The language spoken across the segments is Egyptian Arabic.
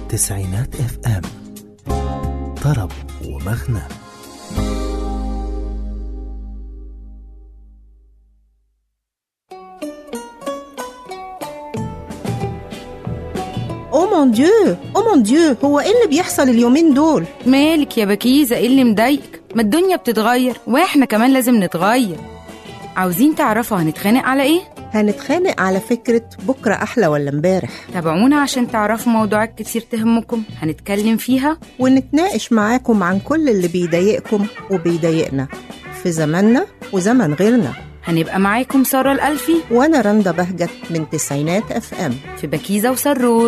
تسعينات اف ام طرب ومغنى او مون ديو او مون ديو هو ايه اللي بيحصل اليومين دول مالك يا بكيزة ايه اللي مضايقك ما الدنيا بتتغير واحنا كمان لازم نتغير عاوزين تعرفوا هنتخانق على ايه هنتخانق على فكرة بكرة أحلى ولا امبارح تابعونا عشان تعرفوا موضوعات كتير تهمكم هنتكلم فيها ونتناقش معاكم عن كل اللي بيضايقكم وبيضايقنا في زماننا وزمن غيرنا هنبقى معاكم سارة الألفي وأنا رندا بهجت من تسعينات اف ام في بكيزة وسرور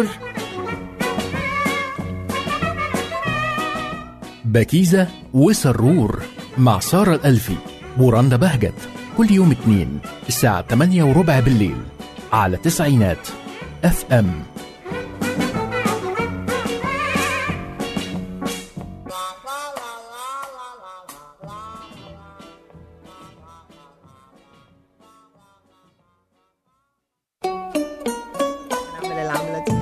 بكيزة وسرور مع سارة الألفي ورندا بهجت كل يوم اثنين الساعة 8 وربع بالليل على تسعينات اف ام نعمل العملة دي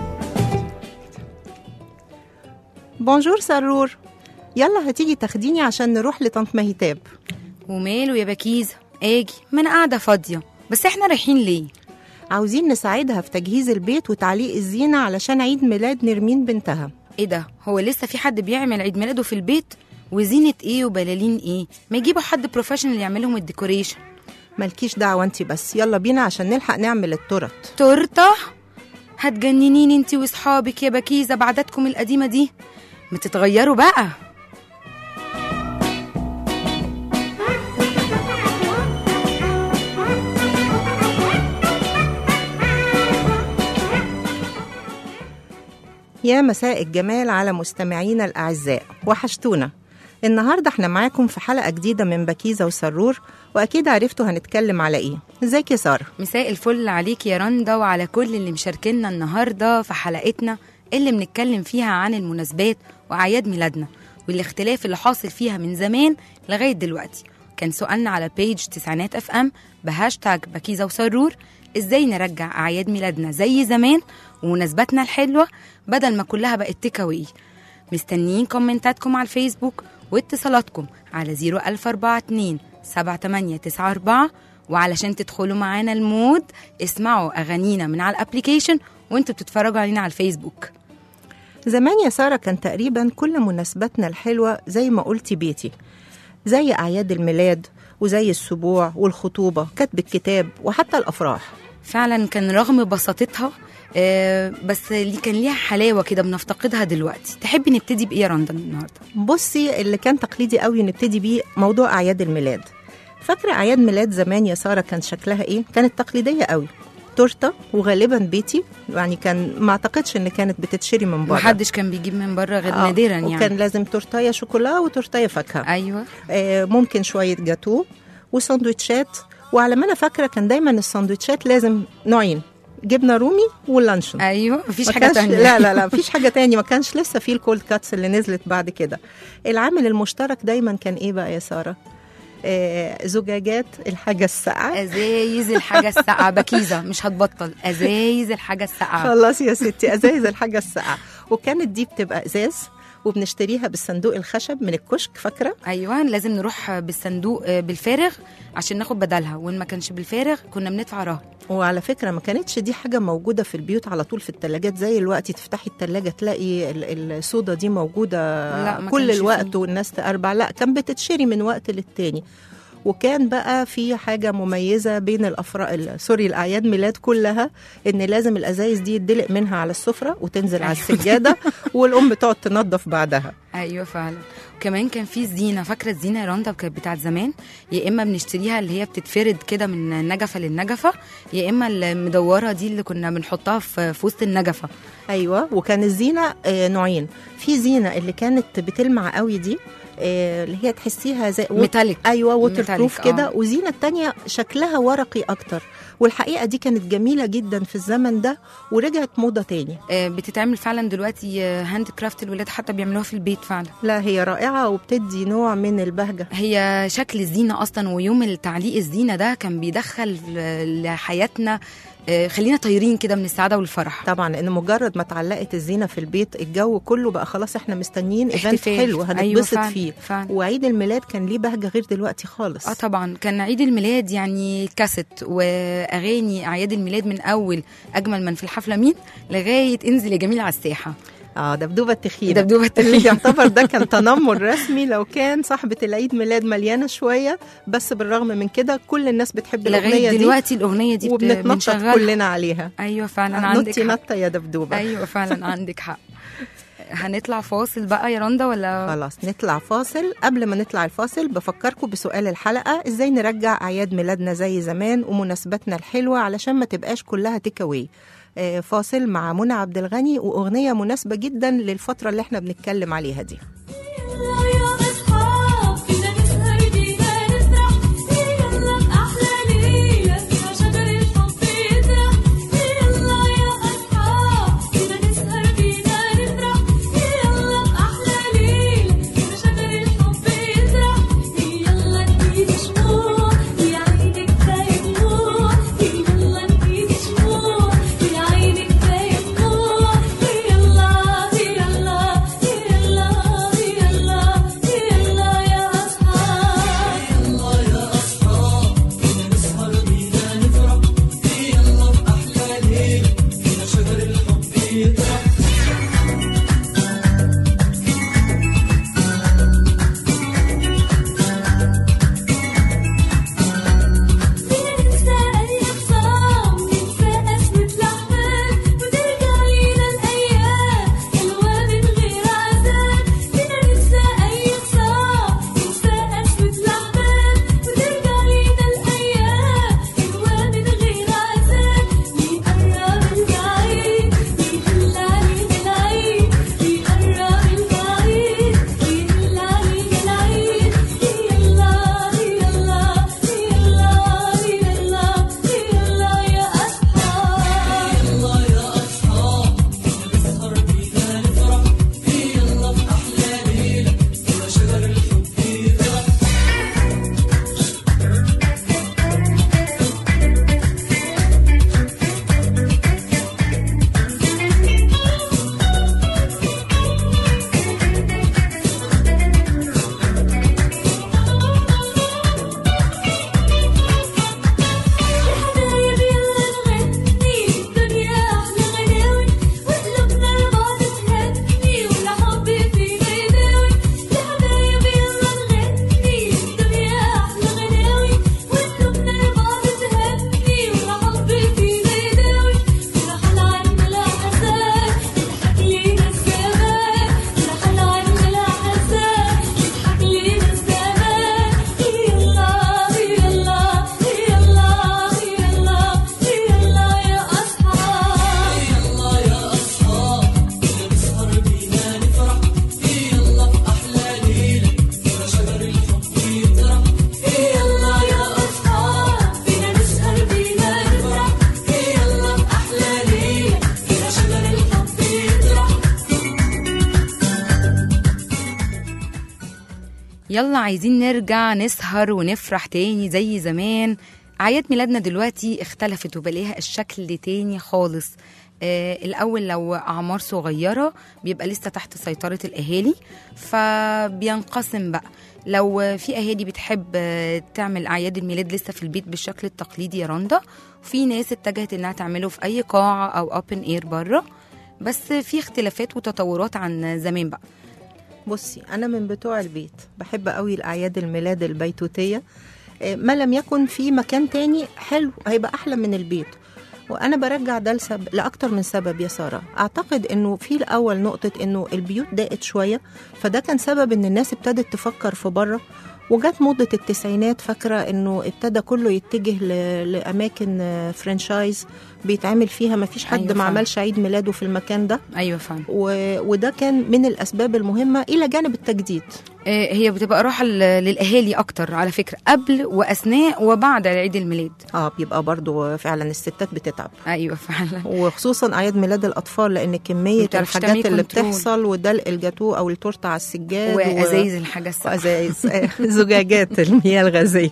بونجور سرور يلا هتيجي تاخديني عشان نروح لطنط مهيتاب وماله يا بكيزة اجي ما انا قاعدة فاضية بس احنا رايحين ليه عاوزين نساعدها في تجهيز البيت وتعليق الزينة علشان عيد ميلاد نرمين بنتها ايه ده هو لسه في حد بيعمل عيد ميلاده في البيت وزينة ايه وبلالين ايه ما يجيبوا حد بروفيشنال يعمل لهم الديكوريشن مالكيش دعوة انتي بس يلا بينا عشان نلحق نعمل التورت تورته هتجننيني انتي واصحابك يا بكيزة بعاداتكم القديمة دي ما تتغيروا بقى يا مساء الجمال على مستمعينا الأعزاء وحشتونا النهاردة احنا معاكم في حلقة جديدة من بكيزة وسرور وأكيد عرفتوا هنتكلم على إيه ازيك يا سارة مساء الفل عليك يا رندا وعلى كل اللي مشاركينا النهارده في حلقتنا اللي بنتكلم فيها عن المناسبات واعياد ميلادنا والاختلاف اللي حاصل فيها من زمان لغايه دلوقتي كان سؤالنا على بيج تسعينات اف ام بهاشتاج بكيزه وسرور ازاي نرجع اعياد ميلادنا زي زمان ومناسباتنا الحلوه بدل ما كلها بقت تيك أواي. مستنيين كومنتاتكم على الفيسبوك واتصالاتكم على 01042 7894 وعلشان تدخلوا معانا المود اسمعوا اغانينا من على الابليكيشن وانتوا بتتفرجوا علينا على الفيسبوك زمان يا سارة كان تقريبا كل مناسباتنا الحلوة زي ما قلتي بيتي زي أعياد الميلاد وزي السبوع والخطوبة كتب الكتاب وحتى الأفراح فعلا كان رغم بساطتها آه، بس اللي كان ليها حلاوه كده بنفتقدها دلوقتي تحبي نبتدي بايه يا رندا النهارده بصي اللي كان تقليدي قوي نبتدي بيه موضوع أعياد الميلاد فاكرة أعياد ميلاد زمان يا سارة كان شكلها إيه؟ كانت تقليدية قوي تورته وغالبا بيتي يعني كان ما اعتقدش ان كانت بتتشري من بره محدش كان بيجيب من بره غير آه، نادرا يعني وكان لازم تورتايه شوكولا وتورتايه فاكهه ايوه آه، ممكن شويه جاتو وساندوتشات وعلى ما انا فاكره كان دايما الساندوتشات لازم نوعين جبنه رومي واللانشون ايوه مفيش ما حاجه كانش تانية لا لا لا مفيش حاجه تاني ما كانش لسه في الكولد كاتس اللي نزلت بعد كده العامل المشترك دايما كان ايه بقى يا ساره آه زجاجات الحاجه الساقعه ازايز الحاجه الساقعه بكيزه مش هتبطل ازايز الحاجه الساقعه خلاص يا ستي ازايز الحاجه الساقعه وكانت دي بتبقى ازاز وبنشتريها بالصندوق الخشب من الكشك فاكره ايوه لازم نروح بالصندوق آه، بالفارغ عشان ناخد بدلها وان ما كانش بالفارغ كنا بندفع رهن وعلى فكره ما كانتش دي حاجه موجوده في البيوت على طول في الثلاجات زي الوقت تفتحي الثلاجه تلاقي ال- الصودا دي موجوده لا، ما كل كانش الوقت فيه. والناس تقربع لا كان بتتشري من وقت للتاني وكان بقى في حاجه مميزه بين الافراح سوري الاعياد ميلاد كلها ان لازم الازايز دي يدلق منها على السفره وتنزل على أيوة. السجاده والام تقعد تنظف بعدها ايوه فعلا وكمان كان في الزينه فاكره الزينه يا رندا كانت بتاعت زمان يا اما بنشتريها اللي هي بتتفرد كده من نجفه للنجفه يا اما المدوره دي اللي كنا بنحطها في في وسط النجفه ايوه وكان الزينه آه، نوعين في زينه اللي كانت بتلمع قوي دي آه، اللي هي تحسيها زي ميتاليك ايوه ووتر ميتاليك، بروف كده آه. وزينه التانية شكلها ورقي اكتر والحقيقه دي كانت جميله جدا في الزمن ده ورجعت موضه تاني آه، بتتعمل فعلا دلوقتي آه، هاند كرافت الولاد حتى بيعملوها في البيت فعلا لا هي رائعه وبتدي نوع من البهجه هي شكل الزينة أصلا ويوم التعليق الزينة ده كان بيدخل لحياتنا آه، خلينا طايرين كده من السعادة والفرح طبعا لان مجرد ما اتعلقت الزينه في البيت الجو كله بقى خلاص احنا مستنيين ايفنت احتفال. حلو أيوة هنتبسط فعلا، فيه فعلا. وعيد الميلاد كان ليه بهجه غير دلوقتي خالص اه طبعا كان عيد الميلاد يعني كاسيت واغاني اعياد الميلاد من اول اجمل من في الحفله مين لغايه انزل يا جميل على الساحه اه دبدوبه التخينه دبدوبة اللي التخينة. يعتبر ده كان تنمر رسمي لو كان صاحبه العيد ميلاد مليانه شويه بس بالرغم من كده كل الناس بتحب الاغنيه لغايه دي دلوقتي الاغنيه دي بت- وبنتنطط بنشغلها. كلنا عليها ايوه فعلا عندك نطي حق. نطه يا دبدوبه ايوه فعلا عندك حق هنطلع فاصل بقى يا رندا ولا خلاص نطلع فاصل قبل ما نطلع الفاصل بفكركم بسؤال الحلقة ازاي نرجع أعياد ميلادنا زي زمان ومناسباتنا الحلوة علشان ما تبقاش كلها تيك أواي آه، فاصل مع منى عبد الغني وأغنية مناسبة جدا للفترة اللي احنا بنتكلم عليها دي يلا يا أصحاب فينا نسهر بينا نفرح يلا بأحلى ليلة فيها شجر الحب يزرع يلا يا أصحاب فينا نسهر بينا نفرح يلا بأحلى ليلة فيها شجر الحب يزرع يلا نجيب شموع يا عينك كفاية دموع يلا نجيب شموع يا عينك كفاية دموع يلا يلا يلا يلا يلا يا أصحاب فينا ننسى أي خصام ننسى قسوة الأحباب وترجع لينا الأيام حلوة من غير عذاب فينا ننسى أي خصام ننسى قسوة الأحباب وترجع لينا الأيام حلوة من غير عذاب يقرب البعيد يهل علينا العيد يقرب البعيد يهل علينا العيد يلا يلا يلا يلا يلا يا أصحاب الحبايب يلا نغني الدنيا أحلى غناوي وقلوبنا لبعض تهني والحب فينا يداوي الحبايب يلا نغني الدنيا أحلى غناوي وقلوبنا لبعض تهني والحب فينا يداوي رحل عنا الأحزان يضحك لينا الزمان رحل عنا الأحزان يضحك لينا الزمان يلا يلا يلا يلا يلا يا أصحاب يلا يا أصحاب فينا نسهر بينا نفرح يلا بأحلى ليلة فينا شجر الحب يطرح يلا عايزين نرجع نسهر ونفرح تاني زي زمان أعياد ميلادنا دلوقتي اختلفت وبلاقيها الشكل تاني خالص آه الأول لو أعمار صغيرة بيبقى لسه تحت سيطرة الأهالي فبينقسم بقى لو في أهالي بتحب آه، تعمل أعياد الميلاد لسه في البيت بالشكل التقليدي يا رندا وفي ناس اتجهت إنها تعمله في أي قاعة أو أوبن إير بره بس في اختلافات وتطورات عن زمان بقى بصي انا من بتوع البيت بحب قوي الاعياد الميلاد البيتوتيه إيه، ما لم يكن في مكان تاني حلو هيبقى احلى من البيت وانا برجع ده لسبب لاكتر من سبب يا ساره اعتقد انه في الاول نقطه انه البيوت ضاقت شويه فده كان سبب ان الناس ابتدت تفكر في بره وجت موضة التسعينات فاكرة انه ابتدى كله يتجه ل- لأماكن آه، فرانشايز بيتعمل فيها ما فيش حد أيوة ما فعلا. عملش عيد ميلاده في المكان ده ايوه فعلا و... وده كان من الاسباب المهمه الى جانب التجديد آه، هي بتبقى راحه ل- للاهالي اكتر على فكره قبل واثناء وبعد عيد الميلاد اه بيبقى برضو فعلا الستات بتتعب ايوه فعلا وخصوصا اعياد ميلاد الاطفال لان كميه ما بتعرفش تعملي الحاجات اللي كنترول. بتحصل ودلق الجاتوه او التورته على السجاد و- وازايز الحاجه الساقعه وازايز آه، زجاجات المياه الغازيه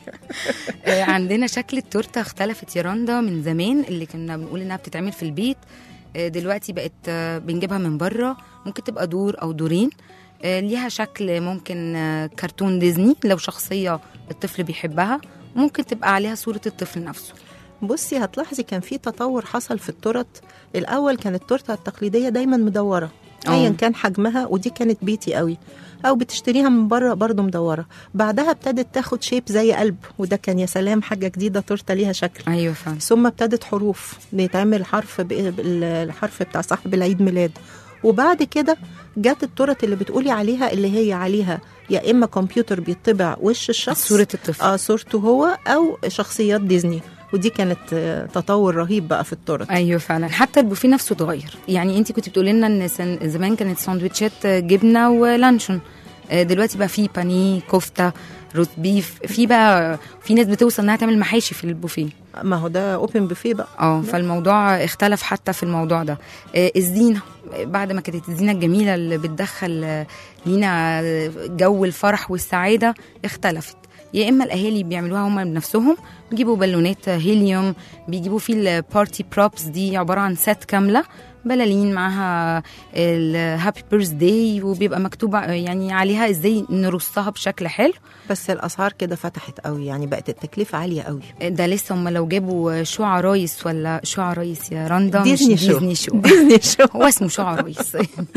آه، عندنا شكل التورته اختلفت يا رندا من زمان اللي كنا بنقول انها بتتعمل في البيت آه، دلوقتي بقت آه، بنجيبها من بره ممكن تبقى دور او دورين آه، ليها شكل ممكن آه، كرتون ديزني لو شخصيه الطفل بيحبها ممكن تبقى عليها صوره الطفل نفسه بصي هتلاحظي كان في تطور حصل في التورت الاول كانت التورته التقليديه دايما مدوره آه. ايا كان حجمها ودي كانت بيتي قوي او بتشتريها من بره برضو مدوره بعدها ابتدت تاخد شيب زي قلب وده كان يا سلام حاجه جديده تورته ليها شكل ايوه فعلا ثم ابتدت حروف بيتعمل حرف ب- بال- الحرف بتاع صاحب العيد ميلاد وبعد كده جت التورت اللي بتقولي عليها اللي هي عليها يا اما كمبيوتر بيطبع وش الشخص صوره الطفل اه صورته هو او شخصيات ديزني ودي كانت آه، تطور رهيب بقى في التورت ايوه فعلا حتى البوفيه نفسه اتغير يعني انت كنت بتقولي لنا ان سن- زمان كانت ساندوتشات جبنه ولانشون آه، دلوقتي بقى في بانيه كفته روت بيف في بقى في ناس بتوصل انها تعمل محاشي في البوفيه ما هو ده اوبن بوفيه بقى اه فالموضوع اختلف حتى في الموضوع ده آه، الزينه بعد ما كانت الزينه الجميله اللي بتدخل آه، لينا جو الفرح والسعاده اختلفت يا اما الاهالي بيعملوها هم بنفسهم بيجيبوا بالونات هيليوم بيجيبوا فيه البارتي بروبس دي عباره عن سات كامله بلالين معاها الهابي بيرث داي وبيبقى مكتوب يعني عليها ازاي نرصها بشكل حلو بس الاسعار كده فتحت قوي يعني بقت التكلفه عاليه قوي ده لسه هم لو جابوا شو عرايس ولا شو عرايس يا رندا مش ديزني شو. ديزني شو ديزني شو هو اسمه شو عرايس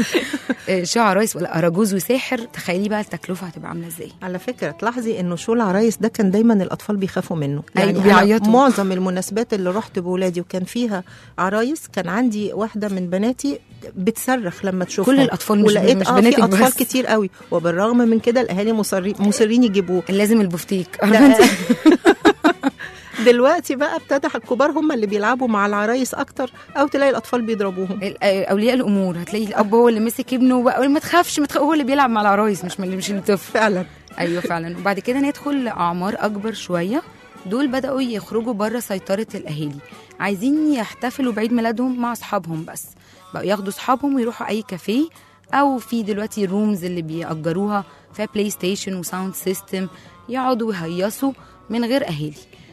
شو عرايس ولا اراجوز وساحر تخيلي بقى التكلفه هتبقى عامله ازاي على فكره تلاحظي انه شو العرايس ده كان دايما الاطفال بيخافوا منه أيوة، يعني أنا بيعيطوا. معظم المناسبات اللي رحت بولادي وكان فيها عرايس كان عندي واحده من بناتي بتصرخ لما تشوفهم كل الأطفال مش- ولقيت مش اه بناتك في اطفال بس. كتير قوي وبالرغم من كده الاهالي مصرين مصرين يجيبوه لازم البفتيك لا. دلوقتي بقى ابتدى الكبار هم اللي بيلعبوا مع العرايس اكتر او تلاقي الاطفال بيضربوهم ال- اولياء الامور هتلاقي الاب هو اللي مسك ابنه بقى ما تخافش ما تخاف هو اللي بيلعب مع العرايس مش من مش الطفل فعلا ايوه فعلا وبعد كده ندخل لاعمار اكبر شويه دول بداوا يخرجوا بره سيطره الاهالي عايزين يحتفلوا بعيد ميلادهم مع اصحابهم بس بقوا ياخدوا اصحابهم ويروحوا اي كافيه او في دلوقتي الرومز اللي بيأجروها فيها بلاي ستيشن وساوند سيستم يقعدوا يهيصوا من غير اهالي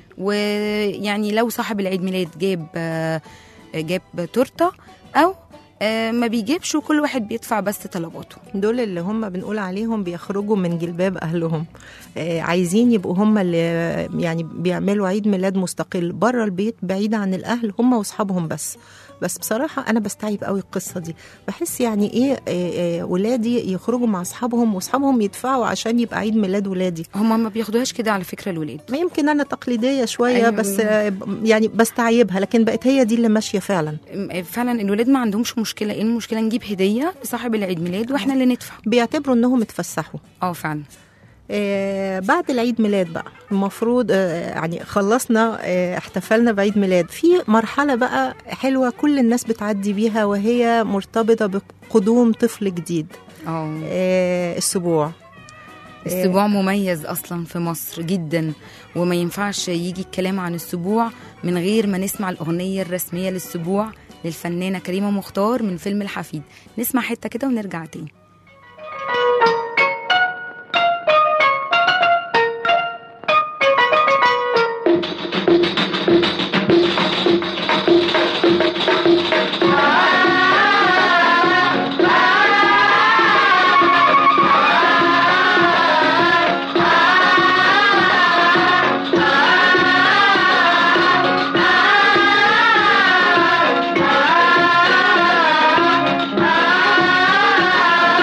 ويعني لو صاحب العيد ميلاد جاب آه، جاب تورته او آه، ما بيجيبش وكل واحد بيدفع بس طلباته دول اللي هم بنقول عليهم بيخرجوا من جلباب اهلهم آه عايزين يبقوا هم اللي يعني بيعملوا عيد ميلاد مستقل بره البيت بعيد عن الاهل هم واصحابهم بس بس بصراحة أنا بستعيب قوي القصة دي بحس يعني إيه آه، آه، ولادي يخرجوا مع أصحابهم وأصحابهم يدفعوا عشان يبقى عيد ميلاد ولادي هما ما بياخدوهاش كده على فكره الولاد ما يمكن أنا تقليدية شوية أيوة. أيوة. بس آه، يعني بستعيبها لكن بقت هي دي اللي ماشية فعلا فعلا الولاد ما عندهمش مشكله ايه المشكله نجيب هديه لصاحب العيد ميلاد واحنا اللي ندفع بيعتبروا إنهم اتفسحوا اه فعلا آه بعد العيد ميلاد بقى المفروض آه يعني خلصنا آه احتفلنا بعيد ميلاد في مرحلة بقى حلوة كل الناس بتعدي بيها وهي مرتبطة بقدوم طفل جديد اه آه السبوع السبوع مميز اصلا في مصر جدا وما ينفعش يجي الكلام عن السبوع من غير ما نسمع الاغنيه الرسميه للسبوع للفنانه كريمه مختار من فيلم الحفيد نسمع حته كده ونرجع تاني Ah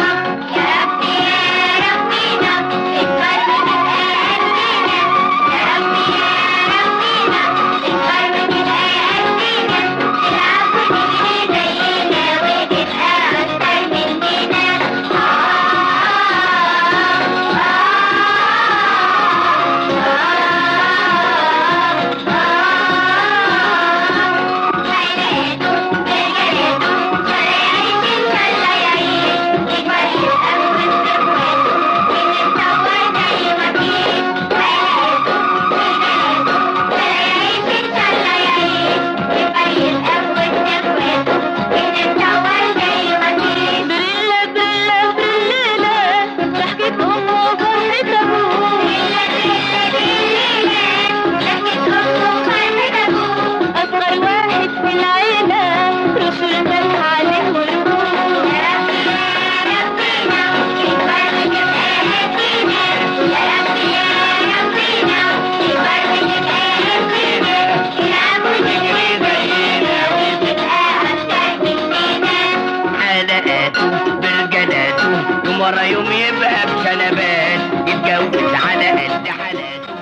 ورا يوم يبقى بشنبات يتجوز على قد حالاته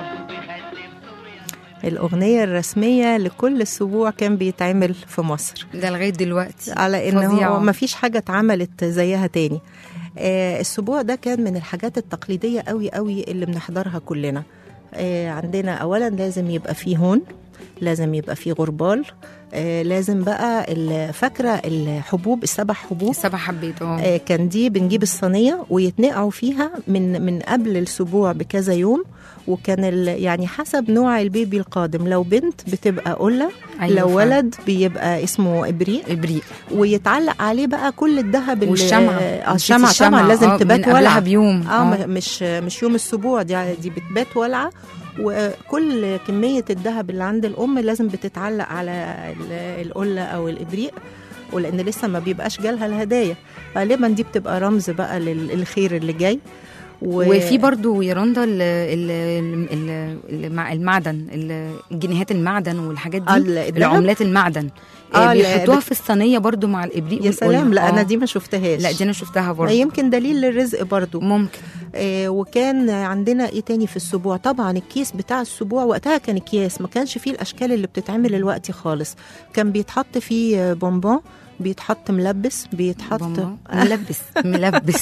الأغنية الرسمية لكل أسبوع كان بيتعمل في مصر ده لغايه دلوقتي على ان فظيعة. هو ما فيش حاجه اتعملت زيها تاني آه السبوع ده كان من الحاجات التقليديه قوي قوي اللي بنحضرها كلنا آه عندنا اولا لازم يبقى فيه هون لازم يبقى فيه غربال آه لازم بقى ال- فاكره الحبوب السبع حبوب السبع حبيت اه آه، كان دي بنجيب الصينيه ويتنقعوا فيها من من قبل السبوع بكذا يوم وكان ال- يعني حسب نوع البيبي القادم لو بنت بتبقى قله أيوة لو فعلا. ولد بيبقى اسمه ابريق ابريق ويتعلق عليه بقى كل الذهب اللي- والشمعة. اه نسيتي الشمعة طبعا لازم آه، تبات من قبلها ولعة بيوم اه ما- مش مش يوم السبوع دي دي بتبات ولعة وكل كمية الذهب اللي عند الأم لازم بتتعلق على ال- القلة أو الإبريق ولأن لسه ما بيبقاش جالها الهدايا غالبا دي بتبقى رمز بقى لل- للخير اللي جاي و... وفي برضو يا رندا ال- ال- ال- المع- المعدن ال- الجنيهات المعدن والحاجات آه، دي الدهب؟ العملات المعدن آه، آه لا، بيحطوها بت- في الصينيه برضو مع الابريق يا سلام والقلة. لا أنا آه. دي ما شفتهاش لا دي انا شفتها برضو يمكن دليل للرزق برضو ممكن آه، وكان عندنا ايه تاني في السبوع طبعا الكيس بتاع السبوع وقتها كان اكياس ما كانش فيه الاشكال اللي بتتعمل دلوقتي خالص كان بيتحط فيه آه، بونبون بيتحط ملبس بيتحط بونبون. ملبس ملبس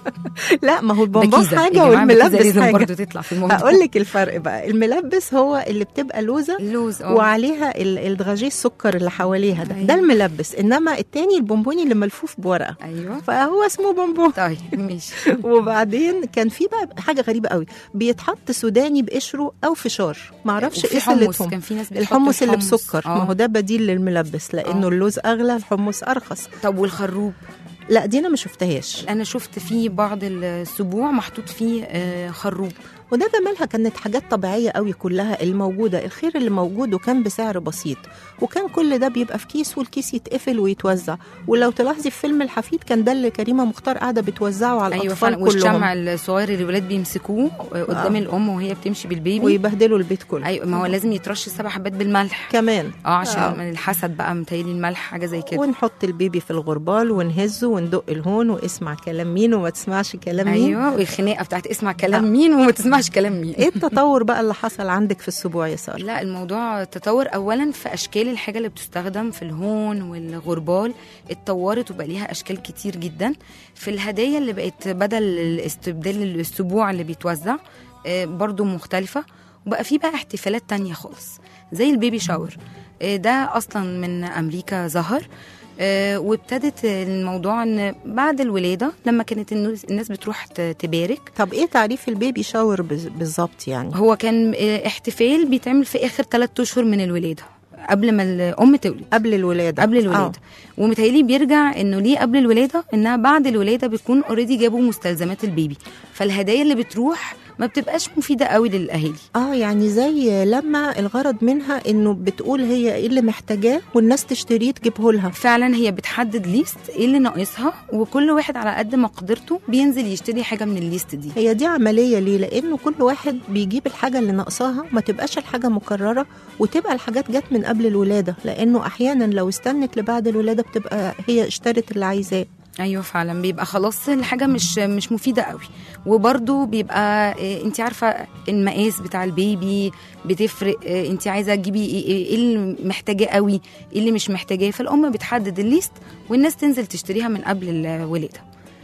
لا ما هو البونبون بكيزة. يا حاجه جماعة والملبس بكيزة لازم حاجه برضو تطلع في الموضوع هقول لك الفرق بقى الملبس هو اللي بتبقى لوزه اللوز اه وعليها ال- الدراجيه السكر اللي حواليها ده أيوة. ده الملبس انما التاني البونبوني اللي ملفوف بورقه ايوه فهو اسمه بونبون طيب ماشي وبعدين كان في بقى حاجه غريبه قوي بيتحط سوداني بقشره او فشار ما اعرفش وفي ايه حمص سلتهم كان في ناس بتحط الحمص اللي الحمص. بسكر آه. ما هو ده بديل للملبس لانه آه. اللوز اغلى الحمص ارخص طب والخروب لا دي انا ما شفتهاش انا شفت فيه بعض السبوع محطوط فيه آه، خروب وده جمالها كانت حاجات طبيعيه قوي كلها الموجوده الخير اللي موجود وكان بسعر بسيط وكان كل ده بيبقى في كيس والكيس يتقفل ويتوزع ولو تلاحظي في فيلم الحفيد كان ده اللي كريمه مختار قاعده بتوزعه على ايوه الاطفال فعلا كلهم والشمع الصغير اللي الولاد بيمسكوه قدام آه. الام وهي بتمشي بالبيبي ويبهدلوا البيت كله ايوه ما هو لازم يترش السبع حبات بالملح كمان اه عشان آه. من الحسد بقى متهيألي الملح حاجه زي كده ونحط البيبي في الغربال ونهزه وندق الهون واسمع كلام مين وما تسمعش كلام مين ايوه والخناقه بتاعت اسمع كلام مين وما تسمعش كلام مين ايه التطور بقى اللي حصل عندك في السبوع يا ساره لا الموضوع تطور اولا في اشكال الحاجه اللي بتستخدم في الهون والغربال اتطورت وبقى ليها اشكال كتير جدا في الهدايا اللي بقت بدل الاستبدال الاسبوع اللي بيتوزع آه، برضو مختلفه وبقى في بقى احتفالات تانية خالص زي البيبي شاور آه، ده اصلا من امريكا ظهر آه، وابتدت الموضوع ان بعد الولاده لما كانت الناس الناس بتروح ت- تبارك طب ايه تعريف البيبي شاور بز- بالظبط يعني هو كان آه، احتفال بيتعمل في اخر ثلاث اشهر من الولاده قبل ما الام تولد قبل الولاده قبل الولاده ومتهيألي بيرجع انه ليه قبل الولاده انها بعد الولاده بيكون اوريدي جابوا مستلزمات البيبي فالهدايا اللي بتروح ما بتبقاش مفيده قوي للاهالي اه يعني زي لما الغرض منها انه بتقول هي ايه اللي محتاجاه والناس تشتريه تجيبه لها فعلا هي بتحدد ليست ايه اللي ناقصها وكل واحد على قد مقدرته بينزل يشتري حاجه من الليست دي هي دي عملية ليه؟ لأنه كل واحد بيجيب الحاجة اللي ناقصاها ما تبقاش الحاجة مكررة وتبقى الحاجات جت من قبل الولادة لأنه أحيانا لو استنت لبعد الولادة بتبقى هي اشترت اللي عايزاه ايوه فعلا بيبقى خلاص الحاجه مش مش مفيده قوي وبرده بيبقى انت عارفه المقاس بتاع البيبي بتفرق انت عايزه تجيبي ايه إيه- إيه اللي محتاجاه قوي ايه اللي مش محتاجاه فالام بتحدد الليست والناس تنزل تشتريها من قبل الولاده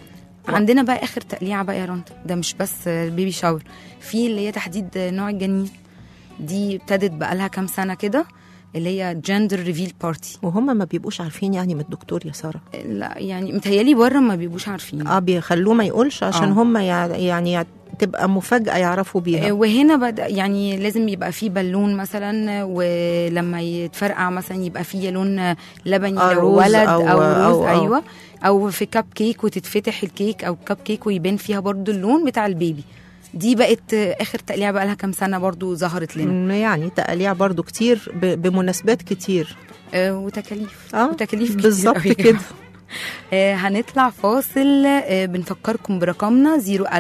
عندنا بقى اخر تقليعه بقى يا رندا ده مش بس البيبي شاور في اللي هي تحديد نوع الجنين دي ابتدت بقى لها كام سنه كده اللي هي جندر ريفيل بارتي وهم ما بيبقوش عارفين يعني من الدكتور يا سارة لا يعني متهيالي بره ما بيبقوش عارفين اه بيخلوه ما يقولش عشان آه. هم يع- يعني يع- تبقى مفاجأة يعرفوا بيها وهنا بدا يعني لازم يبقى فيه بالون مثلا ولما يتفرقع مثلا يبقى فيه لون لبني آه، لو روز ولد أو- او, روز أو- آه. ايوه او في كب كيك وتتفتح الكيك او كب كيك ويبان فيها برضو اللون بتاع البيبي دي بقت اخر تقليع بقى لها كام سنه برضو ظهرت لنا م، يعني تقليع برضو كتير ب- بمناسبات كتير آه وتكاليف اه وتكاليف كتير بالظبط قوي. كده آه، هنطلع فاصل آه، بنفكركم برقمنا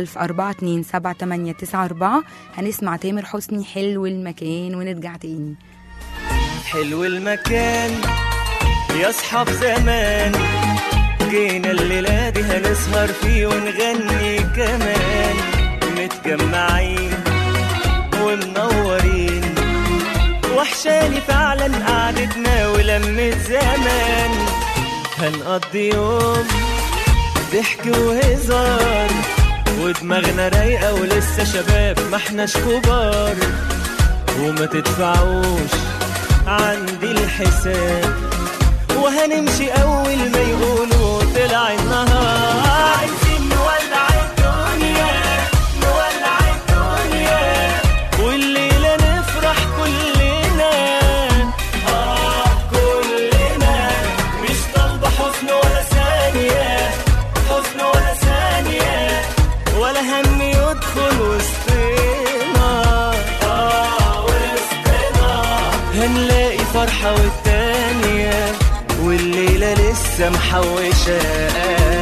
010427894 هنسمع تامر حسني حلو المكان ونرجع تاني حلو المكان يا اصحاب زمان جينا الليلة دي هنسهر نسهر فيه ونغني كمان متجمعين ومنورين وحشاني فعلا قعدتنا ولمة زمان هنقضي يوم ضحك وهزار ودماغنا رايقة ولسه شباب ما احناش كبار وما تدفعوش عندي الحساب وهنمشي أول ما يقولوا طلع النهار عايزين نولع الدنيا نولع الدنيا والليلة نفرح كلنا آه كلنا مش طالبة حزن ولا ثانية حزن ولا ثانية ولا هم يدخل وسطنا آه وسطنا هنلاقي فرحة والتانية والليلة لسه محوشة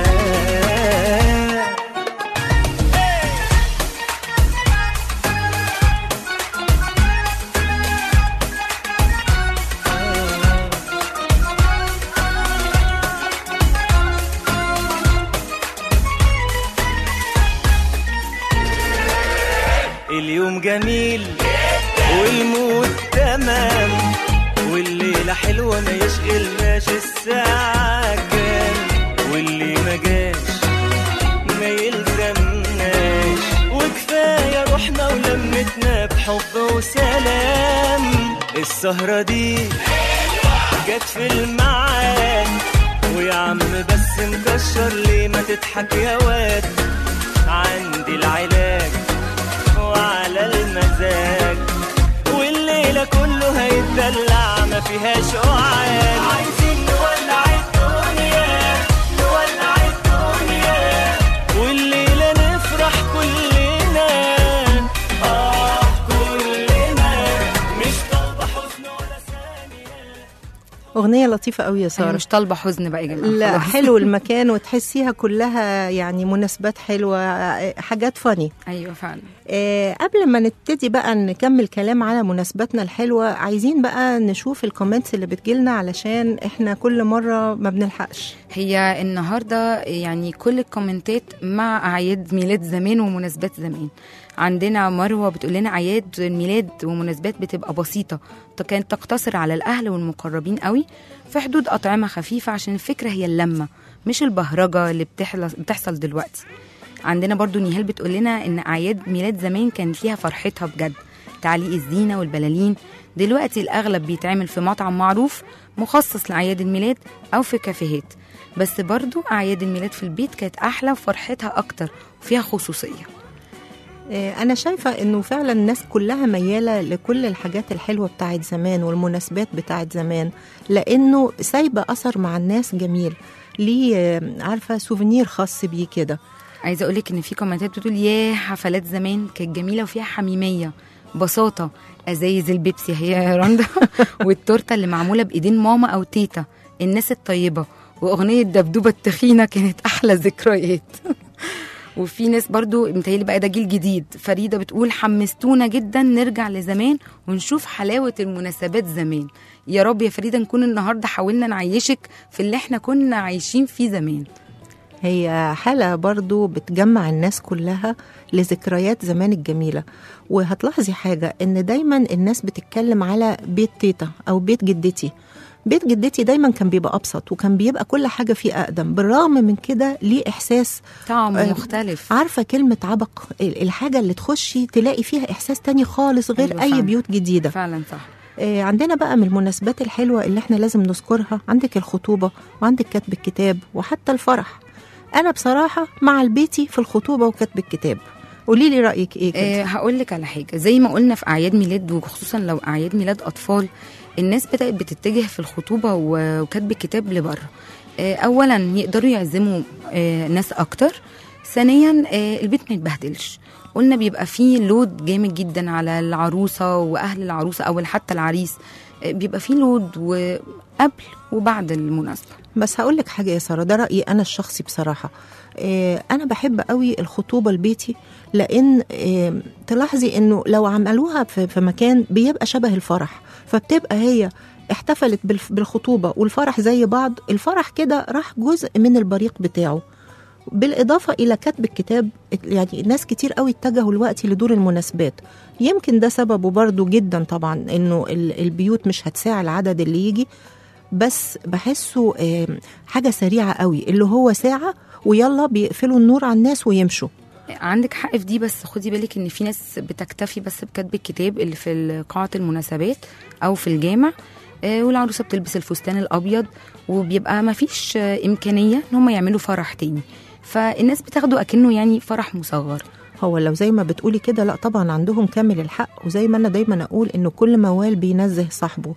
اليوم جميل والمود تمام والليلة حلوة ما يشغلناش الساعة كام واللي ما جاش ما يلزمناش وكفاية روحنا ولمتنا بحب وسلام السهرة دي جت في الميعاد ويا عم بس مكشر ليه ما تضحك يا واد عندي العلاج وعلى المزاج والليلة كله هيتدلع ما فيهاش قعاد عايزين نولع الدنيا نولع الدنيا والليلة نفرح كلنا آه كلنا مش طالبة حزن ولا ثانية أغنية لطيفة قوي يا أنا سارة مش طالبة حزن بقى يا جماعة لا خلاص. حلو المكان وتحسيها كلها يعني مناسبات حلوة حاجات فاني أيوة فعلا آه، قبل ما نبتدي بقى نكمل كلام على مناسباتنا الحلوة عايزين بقى نشوف الكومنتس اللي بتجيلنا علشان احنا كل مرة ما بنلحقش هي النهارده يعني كل الكومنتات مع اعياد ميلاد زمان ومناسبات زمان عندنا مروه بتقول لنا اعياد الميلاد ومناسبات بتبقى بسيطه ت- كانت تقتصر على الاهل والمقربين قوي في حدود اطعمه خفيفه عشان الفكره هي اللمه مش البهرجه اللي بتحل- بتحصل دلوقتي عندنا برضو نيهال بتقول لنا ان اعياد ميلاد زمان كانت ليها فرحتها بجد تعليق الزينه والبلالين دلوقتي الاغلب بيتعمل في مطعم معروف مخصص لاعياد الميلاد او في كافيهات بس برضو اعياد الميلاد في البيت كانت احلى وفرحتها اكتر وفيها خصوصيه آه، أنا شايفة إنه فعلا الناس كلها ميالة لكل الحاجات الحلوة بتاعت زمان والمناسبات بتاعت زمان لأنه سايبة أثر مع الناس جميل ليه آه، عارفة سوفينير خاص بيه كده عايزه اقول لك ان في كومنتات بتقول ياه حفلات زمان كانت جميله وفيها حميميه بساطه ازايز البيبسي هي يا رندا والتورته اللي معموله بايدين ماما او تيتا الناس الطيبه واغنيه دبدوبه التخينه كانت احلى ذكريات وفي ناس برضو متهيألي بقى ده جيل جديد فريدة بتقول حمستونا جدا نرجع لزمان ونشوف حلاوة المناسبات زمان يا رب يا فريدة نكون النهاردة حاولنا نعيشك في اللي احنا كنا عايشين فيه زمان هي حالة برضو بتجمع الناس كلها لذكريات زمان الجميلة وهتلاحظي حاجة ان دايما الناس بتتكلم على بيت تيتا او بيت جدتي بيت جدتي دايما كان بيبقى ابسط وكان بيبقى كل حاجة فيه اقدم بالرغم من كده ليه احساس طعم آه، مختلف عارفة كلمة عبق ال- الحاجة اللي تخشي تلاقي فيها احساس تاني خالص غير أيوة اي فعلا. بيوت جديدة فعلا صح آه، عندنا بقى من المناسبات الحلوة اللي احنا لازم نذكرها عندك الخطوبة وعندك كتب الكتاب وحتى الفرح أنا بصراحة مع البيتي في الخطوبة وكتب الكتاب قولي لي رأيك إيه كده آه هقول لك على حاجه زي ما قلنا في اعياد ميلاد وخصوصا لو اعياد ميلاد اطفال الناس بدات بتتجه في الخطوبه و- وكتب الكتاب لبره آه اولا يقدروا يعزموا آه ناس اكتر ثانيا آه البيت ما يتبهدلش قلنا بيبقى فيه لود جامد جدا على العروسه واهل العروسه او حتى العريس آه بيبقى فيه لود وقبل وبعد المناسبه بس هقول لك حاجة يا سارة ده رأيي أنا الشخصي بصراحة آه، أنا بحب قوي الخطوبة البيتي لأن آه، تلاحظي إنه لو عملوها في في مكان بيبقى شبه الفرح فبتبقى هي احتفلت بالف- بالخطوبة والفرح زي بعض الفرح كده راح جزء من البريق بتاعه بالإضافة إلى كتب الكتاب يعني ناس كتير قوي اتجهوا دلوقتي لدور المناسبات يمكن ده سببه برضو جدا طبعا إنه ال- البيوت مش هتساع العدد اللي يجي بس بحسه آم، حاجة سريعة قوي اللي هو ساعة ويلا بيقفلوا النور على الناس ويمشوا عندك حق في دي بس خدي بالك ان في ناس بتكتفي بس بكتب الكتاب اللي في قاعة المناسبات او في الجامع آه، والعروسه بتلبس الفستان الابيض وبيبقى ما فيش آه، امكانيه ان هم يعملوا فرح تاني فالناس بتاخده اكنه يعني فرح مصغر هو لو زي ما بتقولي كده لا طبعا عندهم كامل الحق وزي ما انا دايما اقول انه كل موال بينزه صاحبه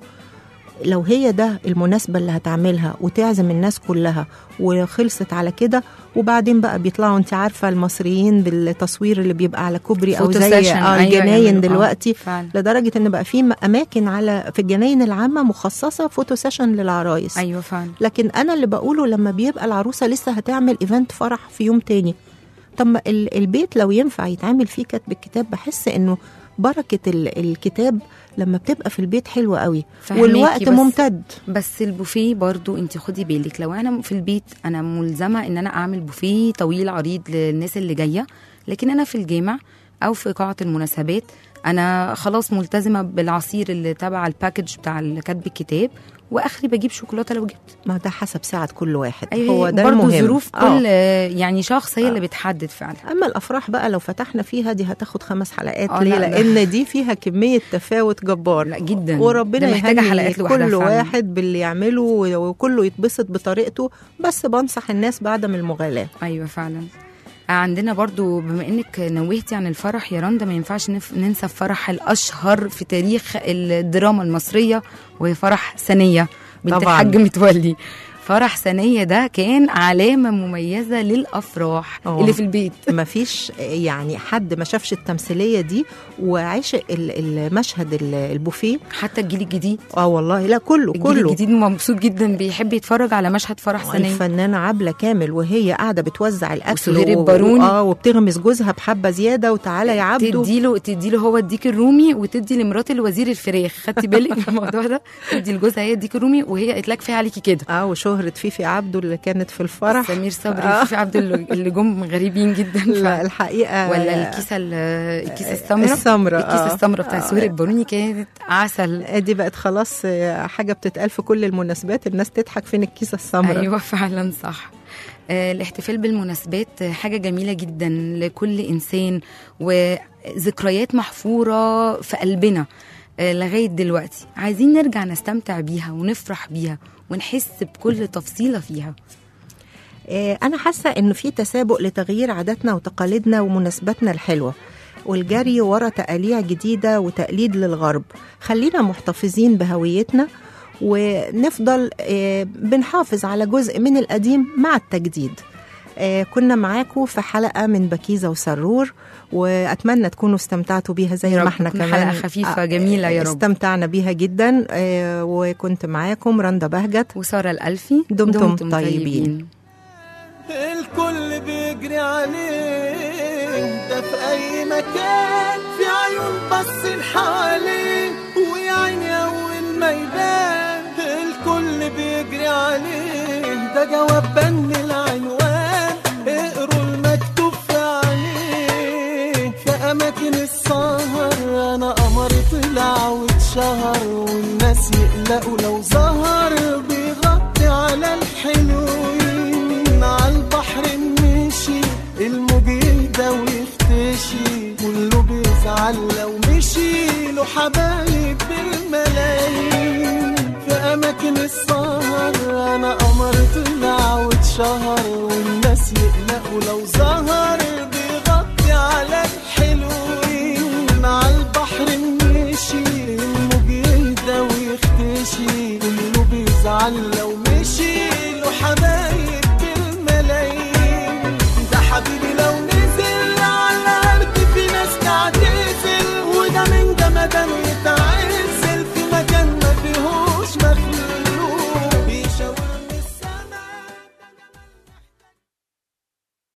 لو هي ده المناسبة اللي هتعملها وتعزم الناس كلها وخلصت على كده وبعدين بقى بيطلعوا انت عارفة المصريين بالتصوير اللي بيبقى على كوبري او فوتو زي سيشن، آه أيوة الجناين يعملوا، آه، دلوقتي فعلا. لدرجة ان بقى في م- اماكن على في الجناين العامة مخصصة فوتو سيشن للعرايس ايوه فعلا لكن انا اللي بقوله لما بيبقى العروسه لسه هتعمل ايفنت فرح في يوم تاني طب ما ال- البيت لو ينفع يتعمل فيه كتب الكتاب بحس انه بركه ال- الكتاب لما بتبقى في البيت حلوه قوي فهماكي، والوقت بس- ممتد بس البوفيه برضو انت خدي بالك لو انا في البيت انا ملزمه ان انا اعمل بوفيه طويل عريض للناس اللي جايه لكن انا في الجامع او في قاعه المناسبات انا خلاص ملتزمه بالعصير اللي تبع الباكج بتاع كتب الكتاب واخري بجيب شوكولاته لو جبت ما ده حسب ساعه كل واحد أيوة هو ده برضو المهم ظروف آه. كل يعني شخص هي اللي بتحدد فعلا اما الافراح بقى لو فتحنا فيها دي هتاخد خمس حلقات آه، ليه لا، ده- لان دي فيها كميه تفاوت جبار لا جدا وربنا ده محتاجه يهني حلقات لوحدها كل فعلاً. واحد باللي يعمله وكله يتبسط بطريقته بس بنصح الناس بعدم المغالاه ايوه فعلا عندنا برضو بما انك نوهتي عن الفرح يا رندا ما ينفعش نف- ننسى الفرح الاشهر في تاريخ الدراما المصريه وهي فرح ثانيه بنت طبعاً. الحاج متولي فرح ثانيه ده كان علامه مميزه للافراح أوه. اللي في البيت ما فيش يعني حد ما شافش التمثيليه دي وعشق ال- المشهد ال- البوفيه حتى الجيل الجديد اه والله لا كله الجيل كله الجديد مبسوط جدا بيحب يتفرج على مشهد فرح ثانيه الفنانة عبلة كامل وهي قاعدة بتوزع الأكل وسهير و- الباروني. اه وبتغمز جوزها بحبة زيادة وتعالى يا عبدو تديله تديله هو الديك الرومي وتدي لمرات الوزير الفراخ خدتي بالك من الموضوع ده تدي لجوزها هي الديك الرومي وهي قالت لك فيها عليكي كده اه وشهرة فيفي عبده اللي كانت في الفرح سمير صبري آه. وفيفي عبد اللي اللي جم غريبين جدا لا ف... الحقيقة ولا الكيسه ال- الكيسه السمراء السمراء، الكيسه آه. السمراء بتاع آه. سهير الباروني كانت عسل دي بقت خلاص آه، حاجة بتتقال في كل المناسبات الناس تضحك فين الكيسة السمراء ايوه فعلا صح آه، الاحتفال بالمناسبات حاجة جميلة جدا لكل إنسان وذكريات محفورة في قلبنا آه، لغاية دلوقتي عايزين نرجع نستمتع بيها ونفرح بيها ونحس بكل تفصيلة فيها آه، أنا حاسة إنه في تسابق لتغيير عاداتنا وتقاليدنا ومناسباتنا الحلوة والجري ورا تقاليع جديدة وتقليد للغرب خلينا محتفظين بهويتنا ونفضل آه، بنحافظ على جزء من القديم مع التجديد آه، كنا معاكم في حلقة من بكيزة وسرور وأتمنى تكونوا استمتعتوا بيها زي يا ما رب احنا تكون كمان حلقة خفيفة آه، جميلة يا رب. استمتعنا بيها جدا آه، وكنت معاكم رندا بهجت وسارة الألفي دمتم طيبين. الكل بيجري عليه ده في اي مكان في عيون بص حواليه ويا عيني اول ما يبان الكل بيجري عليه ده جواب بن العنوان اقروا المكتوب في عليه في اماكن السهر انا قمر طلع واتشهر والناس يقلقوا لو ظهر بيغطي على الحلوين على البحر مشي الموج يهدى ويختشي كله بيزعل لو مشي له حبايب بالملايين في اماكن السهر انا قمر طلع واتشهر والناس يقلقوا لو ظهر بيغطي على الحلوين على البحر مشي الموج يهدى ويختشي كله بيزعل لو